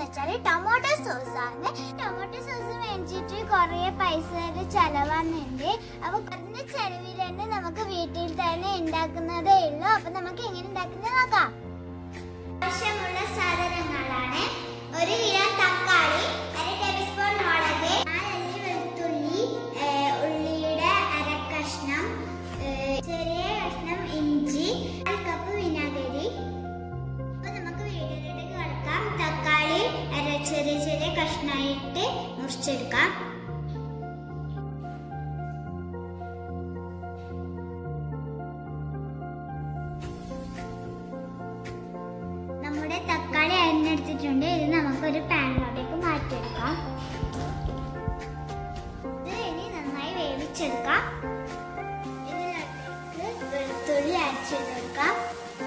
വെച്ചാൽ tomato sauce ആണ് tomato sauce മേടിച്ചിട്ട് കുറേ പൈസയുടെ ചെലവാകുന്നുണ്ട് അപ്പൊ കുറഞ്ഞ ചെലവിൽ തന്നെ നമുക്ക് വീട്ടിൽ തന്നെ ഉണ്ടാക്കുന്നതേ ഉള്ളൂ അപ്പൊ നമുക്ക് എങ്ങനെ ഉണ്ടാക്കുന്നത് നോക്കാം ആവശ്യമുള്ള സാധനങ്ങളാണ് ഒരു കിലോ തക്കാളി അര ടേബിൾ സ്പൂൺ മുളക് നാലല്ലി വെളുത്തുള്ളി ഏഹ് ഉള്ളിയുടെ അര കഷ്ണം ഏഹ് ചെറിയ കഷ്ണം ഇഞ്ചി അര കപ്പ് വിനാഗിരി അപ്പൊ നമുക്ക് വീഡിയോയിലേക്ക് കിടക്കാം തക്കാളി അര ചെറിയ ചെറിയ കഷ്ണമായിട്ട് മുറിച്ചെടുക്കാം നമ്മുടെ തക്കാളി അരിഞ്ഞെടുത്തിട്ടുണ്ട് ഇത് നമുക്കൊരു പാനിലോട്ടേക്ക് മാറ്റിയെടുക്കാം ഇത് ഇനി നന്നായി വേവിച്ചെടുക്കാം ഇതിനകത്തേക്ക് വെളുത്തുള്ളി അരച്ചെടുക്കാം കൊടുക്കാം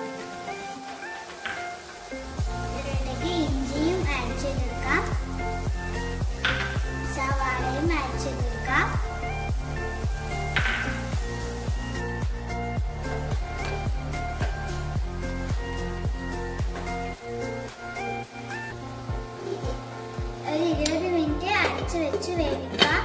ഇതിലേക്ക് ഇഞ്ചിയും ആഡ് ചെയ്തെടുക്കാം സവാളയും ആഡ് ചെയ്തെടുക്കാം ഒരു ഇരുപത് മിനിറ്റ് അടച്ചു വെച്ച് വേവിക്കാം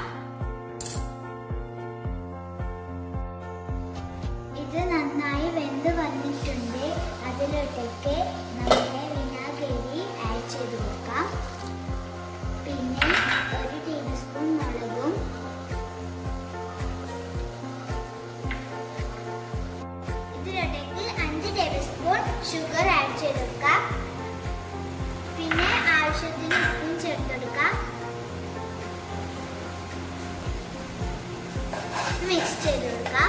ഇത് നന്നായി വെന്ത് വന്നിട്ടുണ്ട് അതിലോട്ടേക്ക് നമ്മുടെ വിനാഗിരി ആഡ് ചെയ്ത് കൊടുക്കാം പിന്നെ ഒരു ടേബിൾ സ്പൂൺ മുളകും ഇതിലോട്ടേക്ക് അഞ്ച് ടേബിൾ സ്പൂൺ ഷുഗർ ആഡ് ചെയ്ത് കൊടുക്കാം പിന്നെ ആവശ്യത്തിന് ഉപ്പും ചേർത്തെടുക്കാം മിക്സ് ചെയ്ത് കൊടുക്കാം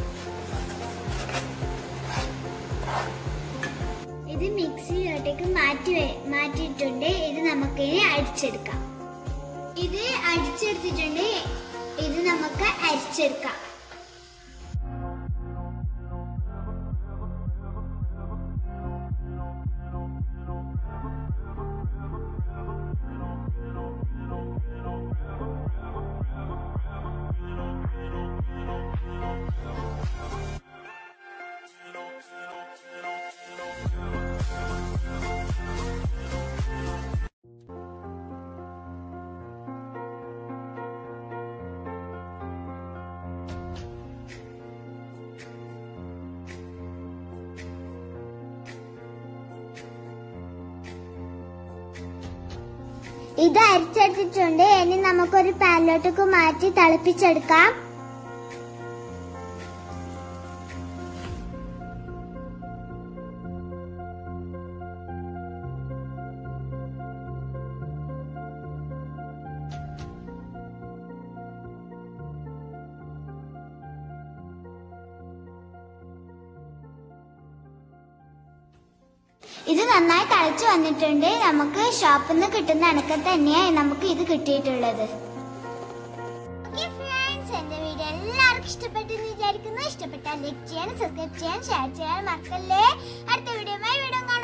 ഇത് മിക്സിയിലോട്ടേക്ക് മാറ്റി വെ- മാറ്റിയിട്ടുണ്ട് ഇത് നമുക്കിനി അരിച്ചെടുക്കാം ഇത് അരിച്ചെടുത്തിട്ടുണ്ട് ഇത് നമുക്ക് അരിച്ചെടുക്കാം ഇത് അരിച്ചെടുത്തിട്ടുണ്ട് ഇനി നമുക്കൊരു പാനിലോട്ടേക്ക് മാറ്റി തിളപ്പിച്ചെടുക്കാം ഇത് നന്നായി തളിച്ചു വന്നിട്ടുണ്ട് നമുക്ക് ഷോപ്പിൽ നിന്ന് കിട്ടുന്ന അണക്കം തന്നെയാണ് നമുക്ക് ഇത് കിട്ടിയിട്ടുള്ളത് എന്റെ വീഡിയോ എല്ലാവർക്കും ഇഷ്ടപ്പെട്ടെന്ന് വിചാരിക്കുന്നു ഇഷ്ടപ്പെട്ടാൽ ലൈക്ക് ചെയ്യാൻ സബ്സ്ക്രൈബ് ചെയ്യാൻ ഷെയർ ചെയ്യാൻ മറക്കല്ലേ അടുത്ത വീഡിയോ വീണ്ടും കാണാം